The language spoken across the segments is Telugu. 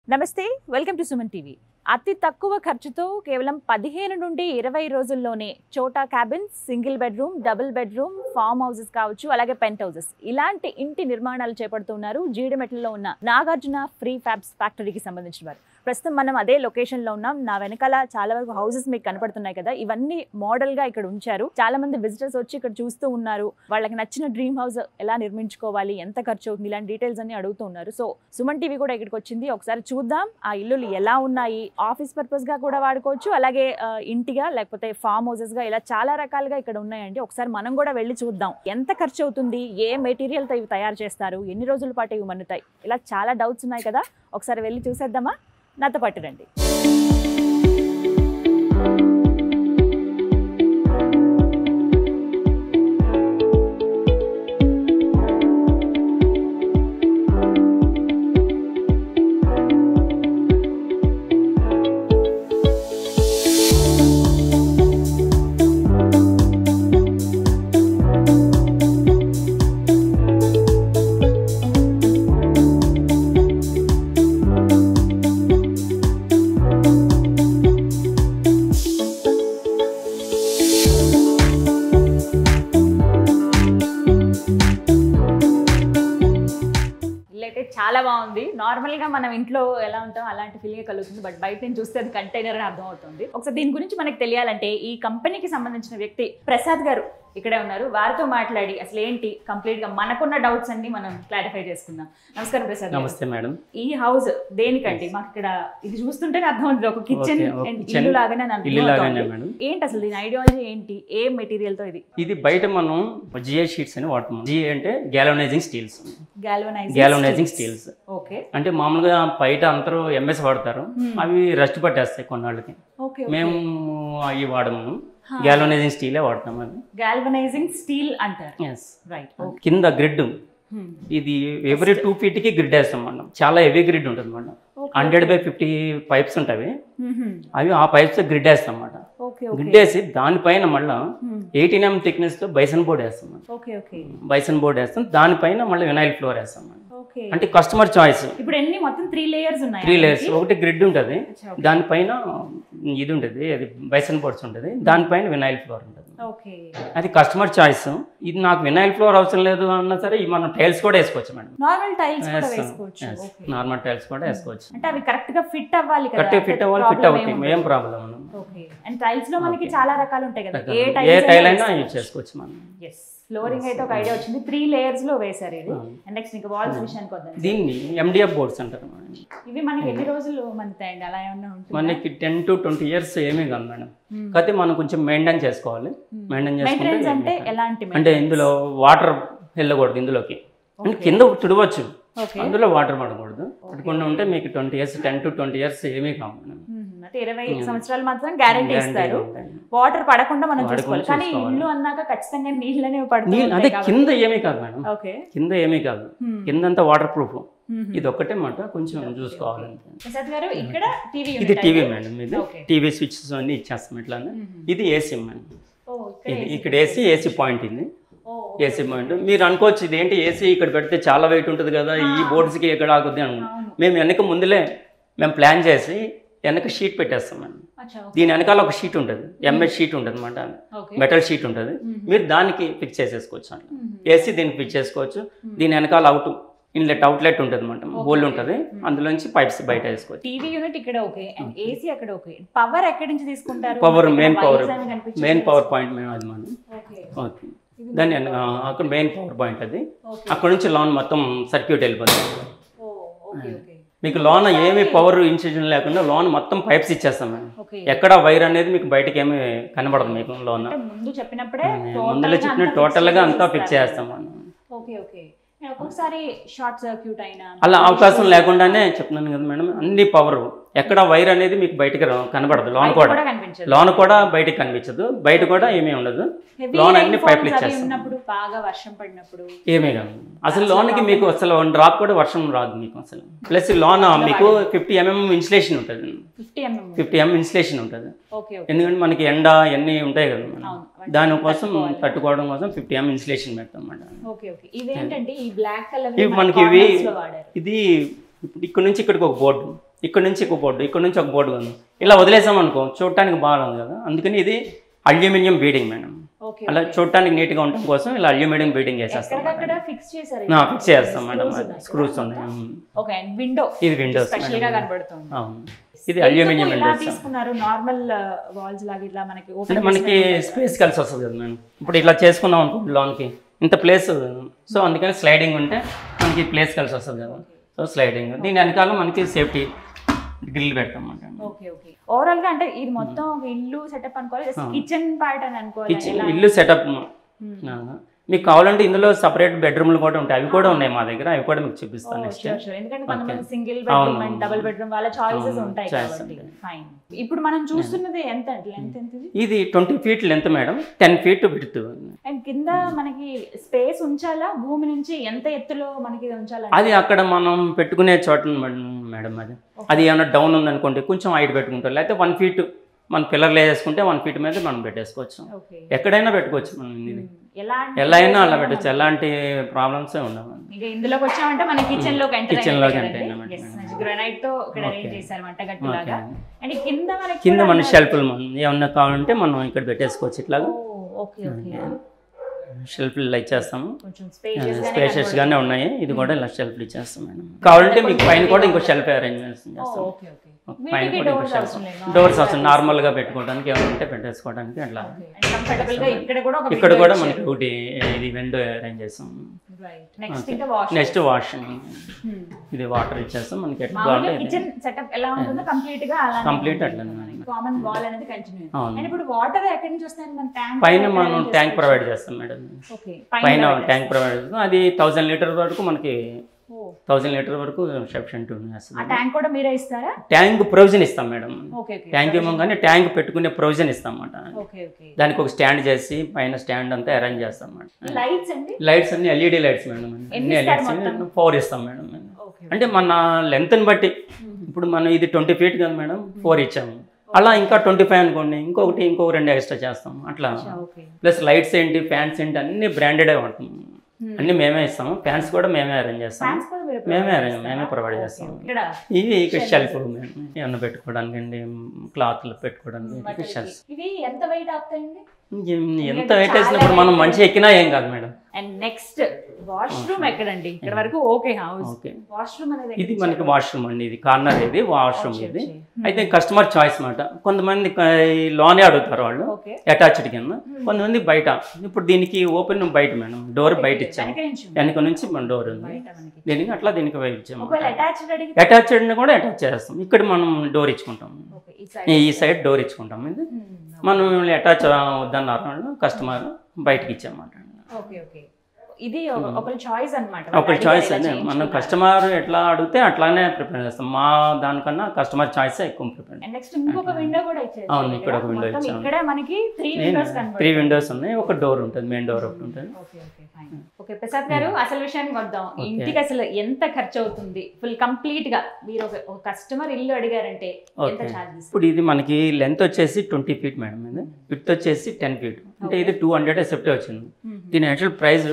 నమస్తే వెల్కమ్ టు సుమన్ టీవీ అతి తక్కువ ఖర్చుతో కేవలం పదిహేను నుండి ఇరవై రోజుల్లోనే చోటా cabins single bedroom double bedroom farm houses కావచ్చు అలాగే పెంట్ హౌసెస్ ఇలాంటి ఇంటి నిర్మాణాలు చేపడుతున్నారు జీడిమెట్లలో ఉన్న నాగార్జున ఫ్రీ ఫ్యాబ్స్ ఫ్యాక్టరీకి సంబంధించిన వారు ప్రస్తుతం మనం అదే లొకేషన్ లో ఉన్నాం నా వెనకాల చాలా వరకు హౌసెస్ మీకు కనపడుతున్నాయి కదా ఇవన్నీ మోడల్ గా ఇక్కడ ఉంచారు చాలా మంది విజిటర్స్ వచ్చి ఇక్కడ చూస్తూ ఉన్నారు వాళ్ళకి నచ్చిన డ్రీమ్ హౌస్ ఎలా నిర్మించుకోవాలి ఎంత ఖర్చు అవుతుంది ఇలాంటి డీటెయిల్స్ అన్ని అడుగుతూ ఉన్నారు సో సుమన్ టీవీ కూడా ఇక్కడికి వచ్చింది ఒకసారి చూద్దాం ఆ ఇల్లులు ఎలా ఉన్నాయి ఆఫీస్ పర్పస్ గా కూడా వాడుకోవచ్చు అలాగే ఆ, ఇంటిగా లేకపోతే ఫామ్ హౌసెస్ గా ఇలా చాలా రకాలుగా ఇక్కడ ఉన్నాయండి ఒకసారి మనం కూడా వెళ్ళి చూద్దాం ఎంత ఖర్చు అవుతుంది ఏ మెటీరియల్ తో ఇవి తయారు చేస్తారు ఎన్ని రోజుల పాటు ఇవి మన్నుతాయి ఇలా చాలా డౌట్స్ ఉన్నాయి కదా ఒకసారి వెళ్ళి చూసేద్దామా నాతో పాటు రండి ఇల్లు అయితే చాలా బాగుంది నార్మల్ గా మనం ఇంట్లో ఎలా ఉంటాం అలాంటి ఫీలింగ్ కలుగుతుంది బట్ బయట నుంచి చూస్తే అది కంటైనర్ అని అర్థం అవుతుంది ఒకసారి దీని గురించి మనకి తెలియాలంటే ఈ కంపెనీకి సంబంధించిన వ్యక్తి ప్రసాద్ గారు ఇక్కడే ఉన్నారు వారితో మాట్లాడి అసలు ఏంటి కంప్లీట్ గా మనకున్న డౌట్స్ అన్ని మనం క్లారిఫై చేసుకుందాం నమస్కారం ప్రసాద్ గారు. నమస్తే మేడం ఈ హౌస్ దేనికండి మాకు ఇక్కడ ఇది చూస్తుంటేనే అర్థం అవుతుంది ఒక కిచెన్ Okay, ఒక kitchen, ఇల్లు లాగానే నాకు ఇల్లు అర్థం లాగానే అవుతోంది. మేడం ఏంటి అసలు దీని ఐడియాలజీ ఏంటి ఏ మెటీరియల్ తో ఇది ఇది బయట మనం జిఏ షీట్స్ అని వాడుతున్నాం జిఏ అంటే galvanizing steels galvanize galvanizing steels okay అంటే మామూలుగా బయట అందరూ ఎంఎస్ వాడతారు అవి రస్ట్ పట్టేస్తాయి కొన్నాళ్ళకి ఓకే మేము అవి వాడము గ్యాలోనైజింగ్ స్టీలే వాడతాం అది గాల్వనైజింగ్ స్టీల్ అంటారు ఎస్ రైట్ కింద గ్రిడ్ ఇది ఎవ్రీ టూ ఫీట్కి గ్రిడ్ వేస్తాం మనం చాలా హెవీ గ్రిడ్ ఉంటుంది madam hundred by fifty pipes ఉంటాయి అవి ఆ పైప్స్ గ్రిడ్ వేస్తాం అన్నమాట ఓకే గ్రిడ్ వేసి దానిపైన మళ్ళీ ఎయిటీన్ ఎం థిక్నెస్తో బైసన్ బోర్డ్ వేస్తాం మనం ఓకే ఓకే బైసన్ బోర్డ్ వేస్తాం దానిపైన మళ్ళీ వినాయిల్ ఫ్లోర్ వేస్తాం మనం ఓకే అంటే కస్టమర్ చాయిస్ ఇప్పుడు ఎన్ని మొత్తం త్రీ లేయర్స్ ఉన్నాయి త్రీ లేయర్స్ ఒకటి గ్రిడ్ ఉంటుంది అచ్చా, okay. దానిపైన ఇది ఉంటుంది అది బైసన్ బోర్డ్స్ ఉంటుంది దానిపైన వినాయిల్ ఫ్లోర్ ఉంటుంది ఓకే అది కస్టమర్ చాయిస్ ఇది నాకు వినాయిల్ ఫ్లోర్ అవసరం లేదు అన్నా సరే ఈ మనం టైల్స్ కూడా వేసుకోవచ్చు మేడం నార్మల్ టైల్స్ కూడా వేసుకోవచ్చు ఓకే నార్మల్ టైల్స్ కూడా వేసుకోవచ్చు అంటే అవి కరెక్ట్ గా ఫిట్ అవ్వాలి కదా కరెక్ట్ ఫిట్ అవ్వాలి ఫిట్ అవుతాయి ఏం ప్రాబ్లం ఓకే అండ్ టైల్స్ లో మనకి చాలా రకాలు ఉంటాయి కదా ఏ ఏ టైల్స్ టైల్ అయినా యూజ్ చేసుకోవచ్చు మనం ఎస్ ఫ్లోరింగ్ అయితే ఒక ఐడియా వచ్చింది త్రీ లేయర్స్ లో వేశారు ఇది అండ్ నెక్స్ట్ ఇంకా వాల్స్ విషయానికి వద్దాం దీన్ని ఎండిఎఫ్ బోర్డ్స్ అంటారు మేడం ఇవి మనకి ఎన్ని రోజులు మనతాయండి అలా ఏమన్నా ఉంటుంది మనకి టెన్ టు ట్వంటీ ఇయర్స్ ఏమీ కాదు మేడం కాకపోతే మనం కొంచెం మెయింటైన్ చేసుకోవాలి మెయింటైన్ మెయింటెనెన్స్ చేసుకుంటే అంటే ఎలాంటి అంటే ఇందులో వాటర్ వెళ్ళకూడదు ఇందులోకి అంటే కింద తుడవచ్చు ఓకే అందులో వాటర్ పడకూడదు పడకుండా ఉంటే మీకు twenty years ten to twenty years ఏమీ కావు మేడం అంటే ఇరవై సంవత్సరాలు మాత్రం గ్యారెంటీ ఇస్తారు ఉంటాయి. వాటర్ పడకుండా మనం పడకుండా చూసుకోవాలి కానీ చూసుకోవాలి. ఇల్లు అన్నాక ఖచ్చితంగా నీళ్ళనే నీళ్ళు పడుతుంది అదే కింద ఏమీ కాదు మేడం ఓకే కింద ఏమీ కాదు కిందంతా వాటర్ ప్రూఫ్ ఇది ఒక్కటే మాట కొంచెం చూసుకోవాలంటే ప్రసాద్ గారు ఇక్కడ టీవీ ఇది టీవీ మేడం ఇది Okay. టీవీ స్విచ్స్ అన్ని ఇచ్చేస్తాం ఇట్లానే ఇది ఏసీ మేడం ఓ ఇక్కడ ఇది ఇక్కడ ఏసీ ఏసీ పాయింట్ ఇది ఓ ఏసీ పాయింట్ మీరు అనుకోవచ్చు ఇది ఏంటి ఏసీ ఇక్కడ పెడితే చాలా వెయిట్ ఉంటుంది కదా ఈ బోర్డ్స్కి ఎక్కడ ఆగుద్ది అని అవును మేము వెనక ముందులే మేము ప్లాన్ చేసి వెనక షీట్ పెట్టేస్తాం మేడం అచ్చా దీని వెనకాల ఒక షీట్ ఉంటుంది ఎంఎస్ షీట్ ఉంటుంది అనమాట ఓకే మెటల్ షీట్ ఉంటుంది మీరు దానికి ఫిక్స్ చేసేసుకోవచ్చు అట్లా ఏసీ దీనికి ఫిక్స్ చేసుకోవచ్చు దీని వెనకాల అవుట్ ఇన్లెట్ అవుట్లెట్ ఉంటుంది అనమాట హోల్ ఉంటుంది అందులోంచి పైప్స్ బయట వేసుకోవచ్చు టీవీ యూనిట్ ఇక్కడ ఓకే అండ్ ఏసీ అక్కడ ఓకే పవర్ ఎక్కడి నుంచి తీసుకుంటారు పవర్ మనకి మెయిన్ ఇక్కడ పవర్ wires అవి కనిపించట్లేదు. మెయిన్ పవర్ పాయింట్ మేము అది మనం ఓకే ఓకే దాన్ని వెన- ఆ, అక్కడ మెయిన్ పవర్ పాయింట్ అది ఓకే అక్కడ నుంచి లోన్ మొత్తం సర్క్యూట్ వెళ్ళిపోతుంది ఓ ఓకే ఓకే మీకు లోన్ ఏమి పవర్ ఇన్సిజన్ లేకుండా లోన్ మొత్తం పైప్స్ ఇచ్చేస్తాం మేము ఓకే ఎక్కడ వైర్ అనేది మీకు బయటకి ఏమి కనబడదు మీకు లోన్ అంటే ముందు చెప్పినప్పుడే ముందులో చెప్పిన టోటల్గా అంతా ఫిక్స్ చేస్తాం మనం ఓకే ఓకే అండ్ ఒక్కొక్కసారి షార్ట్ సర్క్యూట్ అయినా అలా అవకాశం లేకుండానే చెప్తున్నాను కదా మేడం అన్ని పవర్ ఎక్కడ వైర్ అనేది మీకు బయటకి రా- కనబడదు లోన్ కూడా కూడా కనిపించదు లోన్ కూడా బయటకి కనిపించదు బయట కూడా ఏమీ ఉండదు హెవీ లోన్ అన్ని పైపులు అవి ఇచ్చేస్తాం ఉన్నప్పుడు బాగా వర్షం పడినప్పుడు ఏమీ కాదు అసలు లోన్కి మీకు అసలు వన్ డ్రాప్ కూడా వర్షం రాదు మీకు అసలు ప్లస్ లోన్ మీకు ఫిఫ్టీ ఎంఎం ఇన్సులేషన్ ఉంటుంది fifty mm fifty mm insulation ఉంటుంది ఓకే ఓకే ఎందుకంటే మనకి ఎండ అన్నీ ఉంటాయి కదా మేడం అవును దానికోసం తట్టుకోవడం కోసం ఫిఫ్టీ ఎంఎం ఇన్సులేషన్ పెడతాం అన్నమాట ఓకే ఓకే ఇవేంటంటే ఈ బ్లాక్ కలర్ ఇవి మనకి ఇవి ఇది ఇప్పుడు ఇక్కడ నుంచి ఇక్కడికి ఒక బోర్డు ఇక్కడ నుంచి ఒక బోర్డు ఇక్కడ నుంచి ఒక బోర్డు ఉంది ఇలా వదిలేసాం అనుకో చూడటానికి బాగుంది కదా అందుకని ఇది అల్యూమినియం బీడింగ్ మేడం ఓకే అలా చూడటానికి నీట్గా ఉండటం కోసం ఇలా అల్యూమినియం బీడింగ్ చేసేస్తాం ఎక్కడికక్కడ ఫిక్స్ చేశారు ఫిక్స్ చేస్తాం మేడం స్క్రూస్ ఉన్నాయి ఉమ్. ఓకే అండ్ విండో ఇది విండోస్ స్పెషల్ గా కనబడుతుంది అవును ఇది అల్యూమినియం ఎందుకు ఇలా విండోస్ తీసుకున్నారు నార్మల్ వాల్స్ లాగా ఇట్లా మనకి అంటే ఓపెన్ మనకి స్పేస్ కలిసి వస్తుంది కదా మేడం ఇప్పుడు ఇట్లా చేసుకున్నాం అనుకో లోన్కి ఇంత ప్లేస్ సో అందుకని స్లైడింగ్ ఉంటే మనకి ప్లేస్ కలిసి వస్తుంది కదా సో స్లైడింగ్ దీని వెనకాల మనకి సేఫ్టీ గ్రిల్ పెడతాం అన్నమాట ఓకే ఓకే ఓవరాల్ గా అంటే ఇది మొత్తం ఒక ఇల్లు సెటప్ అనుకోవాలి జస్ట్ కిచెన్ పార్ట్ అని అనుకోవాలి కిచెన్ ఇల్లు సెటప్ మీకు కావాలంటే ఇందులో సపరేట్ బెడ్రూమ్లు కూడా ఉంటాయి అవి కూడా ఉన్నాయి మా దగ్గర అవి కూడా మీకు చూపిస్తాను నెక్స్ట్ Sure, sure. ఎందుకంటే కొంతమంది సింగిల్ అవును, బెడ్రూమ్ అండ్ డబుల్ బెడ్రూమ్ వాళ్ళ చాయిసెస్ అవును, ఉంటాయి choices కాబట్టి ఉంటాయి. ఫైన్ ఇప్పుడు మనం చూస్తున్నది ఎంత లెంత్ ఎంత ఇది ఇది twenty feet length madam ten feet width and కింద మనకి స్పేస్ ఉంచాలా భూమి నుంచి ఎంత ఎత్తులో మనకి ఉంచాలా అది అక్కడ మనం పెట్టుకునే చోట మేడం అది అది ఏమైనా డౌన్ ఉందనుకోండి కొంచెం హైట్ పెట్టుకుంటాం లేకపోతే వన్ ఫీట్ మన పిల్లర్లు వేసుకుంటే వన్ ఫీట్ మీద మనం పెట్టేసుకోవచ్చు ఓకే ఎక్కడైనా పెట్టుకోవచ్చు మనం ఇది ఎలా ఎలా అయినా అలా పెట్టచ్చు ఎలాంటి ప్రాబ్లమ్స్ ఉండవు ఇక ఇందులోకి వచ్చామంటే మన కిచెన్ లోకి ఎంటర్ Kitchen లోకి enter అయినామంటే. గ్రానైట్ తో ఇక్కడ అరేంజ్ చేశారు వంట గట్టులాగా అండ్ ఈ కింద మనకి కింద మన షెల్ఫ్లు మనం ఏమన్నా కావాలంటే మనం ఇక్కడ పెట్టేసుకోవచ్చు ఇట్లాగా ఓకే ఓకే షెల్ఫ్లు ఇలా ఇచ్చేస్తాము కొంచెం స్పేషియస్ స్పేషియస్ గానే ఉన్నాయి ఇది కూడా ఇలా షెల్ఫ్లు ఇచ్చేస్తాం మేడం కావాలంటే మీకు పైన కూడా ఇంకో షెల్ఫ్ అరేంజ్మెంట్స్ చేస్తాం ఓకే ఓకే పైన వీటికి కూడా ఇంకో డోర్స్ షెల్ఫ్ అవసరం లేదు డోర్స్ అవసరం నార్మల్ గా పెట్టుకోవడానికి ఏమైనా ఉంటే పెట్టేసుకోవడానికి అట్లా కంఫర్టబుల్ గా ఇక్కడ కూడా ఒక ఇక్కడ కూడా మనకి ఒకటి ఇది విండో అరేంజ్ చేస్తాం రైట్ నెక్స్ట్ ఇంకా వాష్ నెక్స్ట్ వాష్ ఇది వాటర్ ఇచ్చేస్తాం మనకి ఎట్లా మామూలుగా కావాలంటే కిచెన్ సెటప్ ఎలా ఉంటుందో కంప్లీట్ గా అలా కంప్లీట్ అట్లనే కామన్ వాల్ అనేది కంటిన్యూ అవును. అండ్ ఇప్పుడు వాటర్ ఎక్కడి నుంచి వస్తాయి మన ట్యాంక్ పైన మనం ట్యాంక్ ప్రొవైడ్ చేస్తాం మేడం ఓకే పైన ట్యాంక్ ప్రొవైడ్ చేస్తాం అది థౌసండ్ లీటర్ వరకు మనకి ఓ థౌసండ్ లీటర్ వరకు సఫిషియంట్ ఆ వస్తుంది ట్యాంక్ కూడా మీరే ఇస్తారా ట్యాంక్ ప్రొవిజన్ ఇస్తాం మేడం ఓకే ఓకే ట్యాంక్ ఏమో కానీ ట్యాంక్ పెట్టుకునే ప్రొవిజన్ ఇస్తాం అన్నమాట ఓకే ఓకే దానికి ఒక స్టాండ్ చేసి పైన స్టాండ్ అంతా అరేంజ్ చేస్తాం మేడం లైట్స్ అండి లైట్స్ అన్ని ఎల్ఈడి లైట్స్ మేడం అన్ని ఇస్తారు ఎల్ఈడ్స్ ఫోర్ ఇస్తాం మేడం ఓకే అంటే మన లెంత్ని బట్టి ఇప్పుడు మనం ఇది ట్వంటీ ఫీట్ కదా మేడం ఫోర్ ఇచ్చాము అలా ఇంకా ట్వంటీ ఫైవ్ అనుకోండి ఇంకొకటి ఇంకొక రెండు ఎక్స్ట్రా చేస్తాం అట్లా ఓకే ప్లస్ లైట్స్ ఏంటి ఫ్యాన్స్ ఏంటి అన్ని బ్రాండెడే వాడతాం అన్ని మేమే ఇస్తాము ఫ్యాన్స్ కూడా మేమే అరేంజ్ చేస్తాం ఫ్యాన్స్ కూడా మీరు మేమే అరేంజ్ మేమే ప్రొవైడ్ చేస్తాం ఇక్కడ ఇవి ఇక్కడ షెల్ఫ్ ఏమన్నా పెట్టుకోవడానికి అండి క్లాత్లు పెట్టుకోవడానికి షెల్ఫ్ ఇవి ఎంత వెయిట్ అవుతాయండి ఎంత వెయిట్ వేసినప్పుడు మనం మంచి ఎక్కినా ఏం కాదు మేడం అండ్ నెక్స్ట్ వాష్రూమ్ ఎక్కడండి ఇక్కడ వరకు ఓకే హౌస్ ఓకే వాష్రూమ్ అనేది ఇది మనకి వాష్రూమ్ అండి ఇది కార్నర్ ఇది వాష్రూమ్ ఇది వచ్చి. అయితే కస్టమర్ చాయిస్ మాట కొంతమంది క- ఈ లోనే అడుగుతారు వాళ్ళు ఓకే అటాచ్డ్ కింద కొంతమంది బయట ఇప్పుడు దీనికి ఓపెన్ బయట మేడం డోర్ బయట ఇచ్చాము వెనక నుంచి ఉంది. వెనక నుంచి మన డోర్ ఉంది బయట మనకి దీనికి అట్లా దీనికి వైపు ఇచ్చాము ఒకవేళ అటాచ్డ్ అడిగితే అటాచ్డ్ కూడా అటాచ్ చేస్తాం ఇక్కడ మనం డోర్ ఇచ్చుకుంటాం ఓకే ఈ సైడ్ ఈ సైడ్ డోర్ ఇచ్చుకుంటాం ఇది మనం అటాచ్ వద్దన్నారు వాళ్ళు కస్టమర్ బయటకి ఇచ్చామాట ఓకే ఓకే ఇది ఒక- ఒకరి చాయిస్ అన్నమాట ఒక చాయిస్ అండి మనం కస్టమర్ ఎట్లా అడిగితే అట్లానే ప్రిపేర్ చేస్తాం మా దానికన్నా కస్టమర్ చాయిస్ ఎక్కువ ప్రిపేర్ అండ్ నెక్స్ట్ ఇంకొక విండో కూడా ఇచ్చారు అవును, ఇక్కడ ఒక window ఇచ్చాము. ఇక్కడ మనకి త్రీ విండోస్ కనబడుతుంది త్రీ విండోస్ ఉన్నాయి ఒక డోర్ ఉంటుంది మెయిన్ డోర్ ఒకటి ఉంటుంది okay okay fine okay Prasad గారు అసలు విషయానికి వద్దాం ఇంటికి అసలు ఎంత ఖర్చు అవుతుంది ఫుల్ కంప్లీట్ గా మీరు ఒక ఒక కస్టమర్ ఇల్లు అడిగారంటే ఎంత Okay. చార్జెస్ ఇప్పుడు ఇది మనకి లెంత్ వచ్చేసి ట్వంటీ ఫీట్ మేడం ఇది విత్ వచ్చేసి టెన్ ఫీట్ అంటే ఇది టూ హండ్రెడ్ సెఫ్టీ వచ్చింది దీని actual price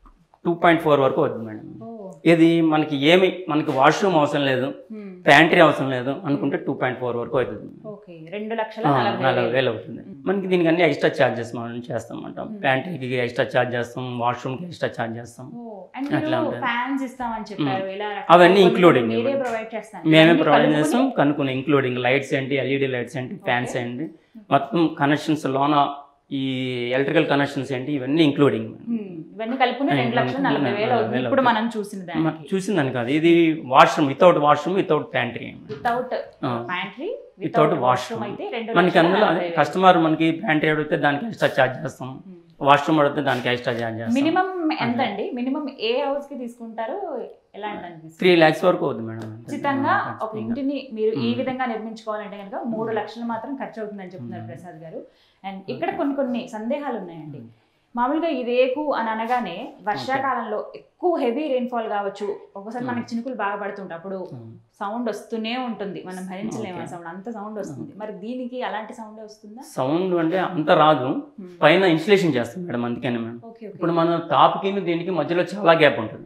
two point four వరకు అవుతుంది మేడం ఇది మనకి ఏమి మనకి వాష్రూమ్ అవసరం లేదు ప్యాంట్రీ అవసరం లేదు అనుకుంటే టూ పాయింట్ ఫోర్ వరకు అవుతుంది ఓకే రెండు లక్షల ఆ, నలభై నలభై వేలు. వేలు అవుతుంది మనకి దీనికి అన్ని ఎక్స్ట్రా ఛార్జెస్ మనం చేస్తాం అంటాం ప్యాంట్రీకి ఎక్స్ట్రా ఛార్జ్ చేస్తాం వాష్రూమ్కి ఎక్స్ట్రా ఛార్జ్ చేస్తాం ఓ, అండ్ అట్లా మీరు ఉంటుంది. ఫ్యాన్స్ ఇస్తామని చెప్పారు ఇలా అవన్నీ కొన్ని including మీరే ఇవ్వండి. ప్రొవైడ్ చేస్తాను మేమే ఇవన్నీ ప్రొవైడ్ కలుపుకొని- చేస్తాం కనుక్కుని ఇంక్లూడింగ్ లైట్స్ ఏంటి ఎల్ఈడి లైట్స్ ఏంటి ఫ్యాన్స్ ఏంటి మొత్తం కనెక్షన్స్ లోన ఈ ఎలక్ట్రికల్ కనెక్షన్స్ ఏంటి ఇవన్నీ ఇంక్లూడింగ్ Hmm, ఇవన్నీ కలుపుకుని రెండు లక్షల నలభై వేలు అవుతుంది ఇప్పుడు మనం చూసిన దానికి చూసిందని కాదు ఇది washroom without washroom without pantry without ఆ. ప్యాంట్రీ వితౌట్ వితౌట్ వాష్రూమ్ అయితే రెండు మనకి లక్షల అందులో నలభై వేలు. కస్టమర్ మనకి ప్యాంట్రీ అడిగితే దానికి ఎక్స్ట్రా ఛార్జ్ చేస్తాం వాష్రూమ్ అడిగితే దానికి ఎక్స్ట్రా ఛార్జ్ చేస్తాం మినిమం ఎంత అండి మినిమం ఏ హౌస్ కి తీసుకుంటారు ఎలాంటి అనిపిస్తుంది త్రీ ల్యాక్స్ వరకు అవుతుంది మేడం ఖచ్చితంగా ఒక ఇంటిని మీరు ఈ విధంగా నిర్మించుకోవాలంటే కనుక మూడు లక్షలు మాత్రం ఖర్చు అవుతుందని చెప్తున్నారు ప్రసాద్ గారు అండ్ ఇక్కడ కొన్ని కొన్ని సందేహాలు ఉన్నాయండి మామూలుగా ఈ రేకు అని అనగానే వర్షాకాలంలో ఎక్కువ హెవీ రెయిన్ఫాల్ కావచ్చు ఒకసారి మనకి చినుకులు బాగా పడుతుంటాయి అప్పుడు సౌండ్ వస్తూనే ఉంటుంది మనం భరించలేము ఆ సౌండ్ అంత సౌండ్ వస్తుంది మరి దీనికి అలాంటి సౌండ్ వస్తుందా సౌండ్ అంటే అంత రాదు పైన ఇన్సులేషన్ చేస్తాం మేడం అందుకని మేడం ఓకే ఓకే ఇప్పుడు మన టాప్కి దీనికి మధ్యలో చాలా గ్యాప్ ఉంటుంది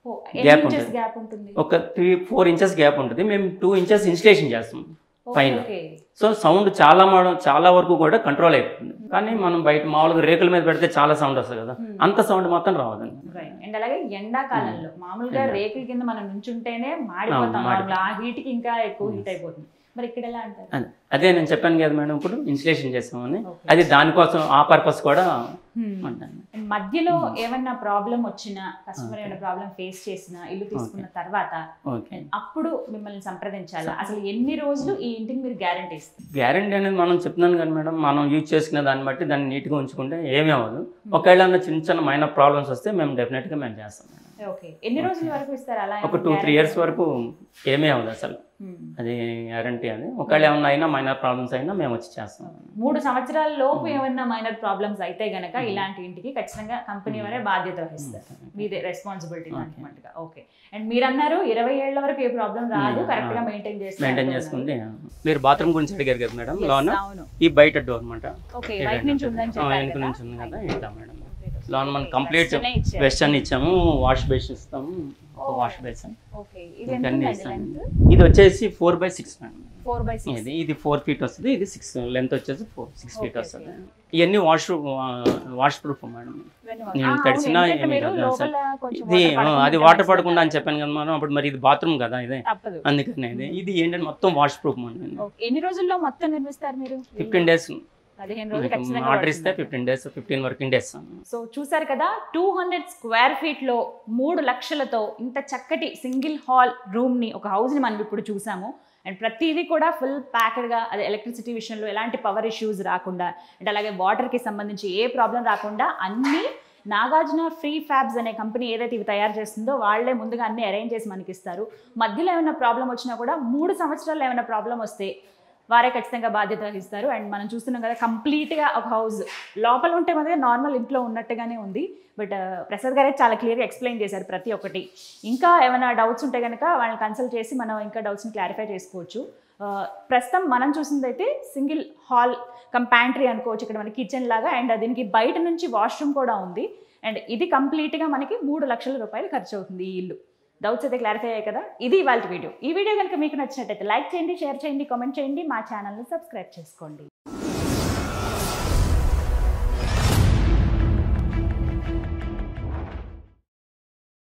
Gap ఇంచెస్ ఉంటుంది. గ్యాప్ ఉంటుంది ఒక త్రీ ఫోర్ ఇంచెస్ గ్యాప్ ఉంటుంది మేము టూ ఇంచెస్ ఇన్స్టలేషన్ చేస్తాం పైన. ఓకే సో సౌండ్ చాలా మడ- చాలా వరకు కూడా కంట్రోల్ అయిపోతుంది కానీ మనం బయట మామూలుగా రేకుల మీద పెడితే చాలా సౌండ్ వస్తుంది కదా Hmm. అంత సౌండ్ మాత్రం రావదండి అండ్ అలాగే ఎండాకాలంలో మామూలుగా ఎండ. రేకుల కింద మనం నుంచుంటేనే మాడిపోతాం అవును, మాడి- మామూలుగా. ఆ హీట్ కి ఇంకా ఎక్కువ హీట్ అయిపోతుంది మరి ఇక్కడ ఎలా అంటారు అదే- అదే నేను చెప్పాను కదా మేడం ఇప్పుడు ఇన్స్టలేషన్ చేస్తామని Okay. అది దానికోసం ఆ పర్పస్ కూడా Hmm. ఉంటాను And మధ్యలో ఏమన్నా ప్రాబ్లం వచ్చినా కస్టమర్ ఏమైనా ప్రాబ్లం ఫేస్ చేసినా ఇల్లు తీసుకున్న తర్వాత ఓకే అప్పుడు మిమ్మల్ని సంప్రదించాలా అసలు ఎన్ని రోజులు ఈ ఇంటికి మీరు గ్యారంటీ ఇస్తారు గ్యారంటీ అనేది మనం చెప్తున్నాను కానీ మేడం మనం యూజ్ చేసుకునే దాన్ని బట్టి దాన్ని నీట్గా ఉంచుకుంటే ఏమీ అవ్వదు ఒకవేళ ఏమన్నా చిన్న చిన్న మైనర్ ప్రాబ్లమ్స్ వస్తే మేము డెఫినెట్గా మేము చేస్తాం మేడం ఓకే ఎన్ని రోజుల వరకు ఇస్తారు అలా ఒక టూ త్రీ ఇయర్స్ వరకు ఏమీ అవ్వదు అసలు అది గ్యారంటీ అది ఒకవేళ ఏమన్నా అయినా మైనర్ ప్రాబ్లమ్స్ అయినా మేము వచ్చి చేస్తాం మూడు సంవత్సరాల లోపు ఏమన్నా మైనర్ ప్రాబ్లమ్స్ అయితే గనక ఇలాంటి ఇంటికి ఖచ్చితంగా కంపెనీ వారే బాధ్యత వహిస్తారు మీదే రెస్పాన్సిబిలిటీ అనమాట ఓకే అండ్ మీరు అన్నారు ఇరవై ఏళ్ల వరకు ఏ ప్రాబ్లం రాదు Hmm. కరెక్ట్ గా మెయింటైన్ చేస్తే మెయింటైన్ చేసుకుంటే మీరు బాత్రూమ్ గురించి అడిగారు కదా మేడం లోన అవును ఈ బయట డోర్ అనమాట ఓకే బయట నుంచి ఉందని వెనక చెప్పారు నుంచి ఉంది కదా ఇట్లా మేడం లోన్ మనం కంప్లీట్ Western ఏ ఇచ్చారు. వెస్టర్న్ ఇచ్చాము వాష్ బేస్ ఇస్తాము ఒక వాష్ బేసిన్ ఓకే ఇది ఎంత ఇవన్నీ ఉందండి ఇస్తాము లెంత్ ఇది వచ్చేసి four by six madam four by six ఇది ఇది ఫోర్ ఫీట్ వస్తుంది ఇది సిక్స్ లెంత్ వచ్చేసి ఫోర్ సిక్స్ ఫీట్ Okay, వస్తుంది ఇవన్నీ వాష్ వాష్ ప్రూఫ్ మేడం నేను తడిసినా ఏమీ కాదు అసలు. ఇది ఆ, అది వాటర్ పడకుండా అని చెప్పాను కదా మనం అప్పుడు మరి ఇది బాత్రూమ్ కదా ఇదే తప్పదు అందుకనే ఇది ఇది ఏంటంటే మొత్తం వాష్ ప్రూఫ్ మేడం Okay. ఎన్ని రోజుల్లో మొత్తం నిర్మిస్తారు మీరు ఫిఫ్టీన్ డేస్ పదిహేను రోజులు ఖచ్చితంగా ఆర్డర్ ఇస్తే పడుతుంది. Fifteen days fifteen working days so చూసారు కదా టూ హండ్రెడ్ స్క్వేర్ ఫీట్లో మూడు లక్షలతో ఇంత చక్కటి సింగిల్ హాల్ రూమ్ని ఒక హౌస్ని మనం ఇప్పుడు చూసాము అండ్ ప్రతిదీ కూడా ఫుల్ ప్యాక్డ్గా అదే ఎలక్ట్రిసిటీ విషయంలో ఎలాంటి పవర్ ఇష్యూస్ రాకుండా అండ్ అలాగే వాటర్కి సంబంధించి ఏ ప్రాబ్లం రాకుండా అన్నీ నాగార్జున ఫ్రీ ఫ్యాబ్స్ అనే కంపెనీ ఏదైతే ఇవి తయారు చేస్తుందో వాళ్ళే ముందుగా అన్ని అరేంజ్ చేసి మనకి ఇస్తారు మధ్యలో ఏమైనా ప్రాబ్లం వచ్చినా కూడా మూడు సంవత్సరాల్లో ఏమైనా ప్రాబ్లం వస్తే వారే ఖచ్చితంగా బాధ్యత వహిస్తారు అండ్ మనం చూస్తున్నాం కదా కంప్లీట్గా ఒక హౌస్ లోపల ఉంటే మనకి నార్మల్ ఇంట్లో ఉన్నట్టుగానే ఉంది బట్ ప్రసాద్ గారే చాలా క్లియర్గా ఎక్స్ప్లెయిన్ చేశారు ప్రతి ఒక్కటి ఇంకా ఏమైనా డౌట్స్ ఉంటే కనుక వాళ్ళని కన్సల్ట్ చేసి మనం ఇంకా డౌట్స్ని క్లారిఫై చేసుకోవచ్చు ఆ, ప్రస్తుతం మనం చూసింది అయితే సింగిల్ హాల్ కమ్ ప్యాంట్రీ అనుకోవచ్చు ఇక్కడ మనకి కిచెన్ లాగా అండ్ దీనికి బయట నుంచి వాష్రూమ్ కూడా ఉంది అండ్ ఇది కంప్లీట్గా మనకి మూడు లక్షల రూపాయలు ఖర్చు అవుతుంది ఈ ఇల్లు డౌట్స్ అయితే క్లారిఫై అయ్యాయి కదా ఇది ఇవాళ వీడియో ఈ వీడియో కనుక మీకు నచ్చినట్టయితే లైక్ చేయండి షేర్ చేయండి కామెంట్ చేయండి మా ఛానల్ని సబ్స్క్రైబ్ చేసుకోండి